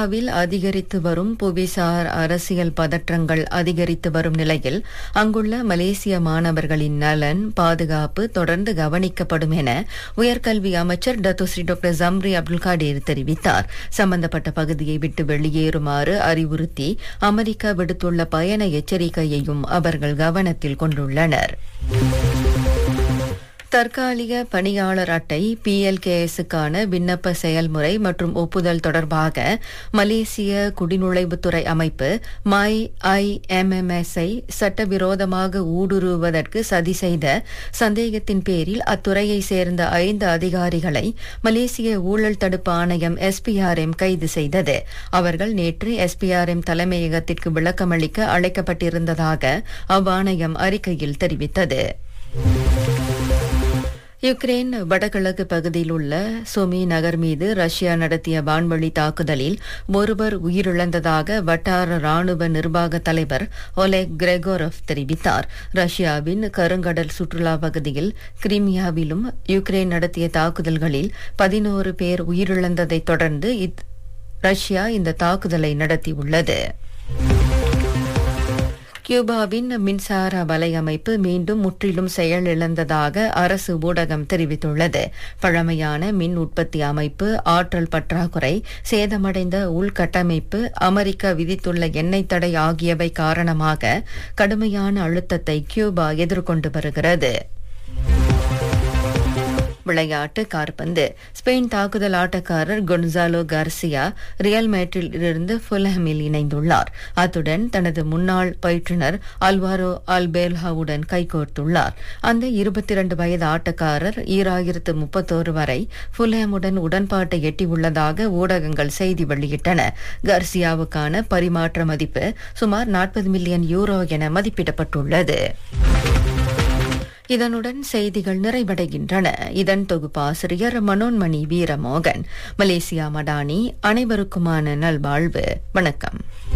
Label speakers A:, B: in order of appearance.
A: மலேசியாவில் அதிகரித்து வரும் புவிசார் அரசியல் பதற்றங்கள் அதிகரித்து வரும் நிலையில் அங்குள்ள மலேசிய மாணவர்களின் நலன் பாதுகாப்பு தொடர்ந்து கவனிக்கப்படும் என உயர்கல்வி அமைச்சர் Datuk Seri doctor Zambry Abdul Kadir தெரிவித்தார் சம்பந்தப்பட்ட பகுதியை விட்டு வெளியேறுமாறு அறிவுறுத்தி அமெரிக்கா விடுத்துள்ள பயண எச்சரிக்கையையும் அவர்கள் கவனத்தில் கொண்டுள்ளனர் தற்காலிக பணியாளர் அட்டை பிஎல்கேஎஸ்க்கான விண்ணப்ப செயல்முறை மற்றும் ஒப்புதல் தொடர்பாக மலேசிய குடிநுழைவுத்துறை அமைப்பு மை ஐஎம்எம்எஸ்ஐ சட்டவிரோதமாக ஊடுருவதற்கு சதி செய்த சந்தேகத்தின் பேரில் அத்துறையை சேர்ந்த ஐந்து அதிகாரிகளை மலேசிய ஊழல் தடுப்பு ஆணையம் எஸ்பிஆர்எம் கைது செய்தது அவர்கள் நேற்று எஸ்பிஆர்எம் தலைமையகத்திற்கு விளக்கமளிக்க அழைக்கப்பட்டிருந்ததாக அவ்வாணையம் அறிக்கையில் தெரிவித்தது யுக்ரைன் வடகிழக்கு பகுதியில் உள்ள சொமி நகர் மீது ரஷ்யா நடத்திய வான்வழி தாக்குதலில் ஒருவர் உயிரிழந்ததாக வட்டார ராணுவ நிர்வாக தலைவர் ஒலெக் கிரெகோரவ் தெரிவித்தார் ரஷ்யாவின் கருங்கடல் சுற்றுலா பகுதியில் கிரிமியாவிலும் யுக்ரைன் நடத்திய தாக்குதல்களில் பதினோரு பேர் உயிரிழந்ததைத் தொடர்ந்து ரஷ்யா இந்த தாக்குதலை நடத்தியுள்ளது கியூபாவின் மின்சார வலையமைப்பு மீண்டும் முற்றிலும் செயலிழந்ததாக அரசு ஊடகம் தெரிவித்துள்ளது பழமையான மின் உற்பத்தி அமைப்பு ஆற்றல் பற்றாக்குறை சேதமடைந்த உள்கட்டமைப்பு அமெரிக்கா விதித்துள்ள எண்ணெய் தடை ஆகியவை காரணமாக கடுமையான அழுத்தத்தை கியூபா எதிர்கொண்டு வருகிறது விளையாட்டு கார்பந்து ஸ்பெயின் தாக்குதல் ஆட்டக்காரர் கொன்சாலோ கார்சியா ரியல் மேட்ரில் இருந்து ஃபுல்ஹமில் இணைந்துள்ளார் அத்துடன் தனது முன்னாள் பயிற்றுநர் அல்வாரோ அல்பேல்ஹாவுடன் கைகோர்த்துள்ளார் அந்த இருபத்தி இரண்டு வயது ஆட்டக்காரர் ஈராயிரத்து முப்பத்தோரு வரை ஃபுல்ஹமுடன் உடன்பாட்டை எட்டியுள்ளதாக ஊடகங்கள் செய்தி வெளியிட்டன கார்சியாவுக்கான பரிமாற்ற மதிப்பு சுமார் நாற்பது மில்லியன் யூரோ என மதிப்பிடப்பட்டுள்ளது இதனுடன் செய்திகள் நிறைவடைகின்றன இதன் தொகுப்பாசிரியர் மனோன்மணி வீரமோகன் மலேசியா மடானி அனைவருக்குமான நல்வாழ்வு வணக்கம்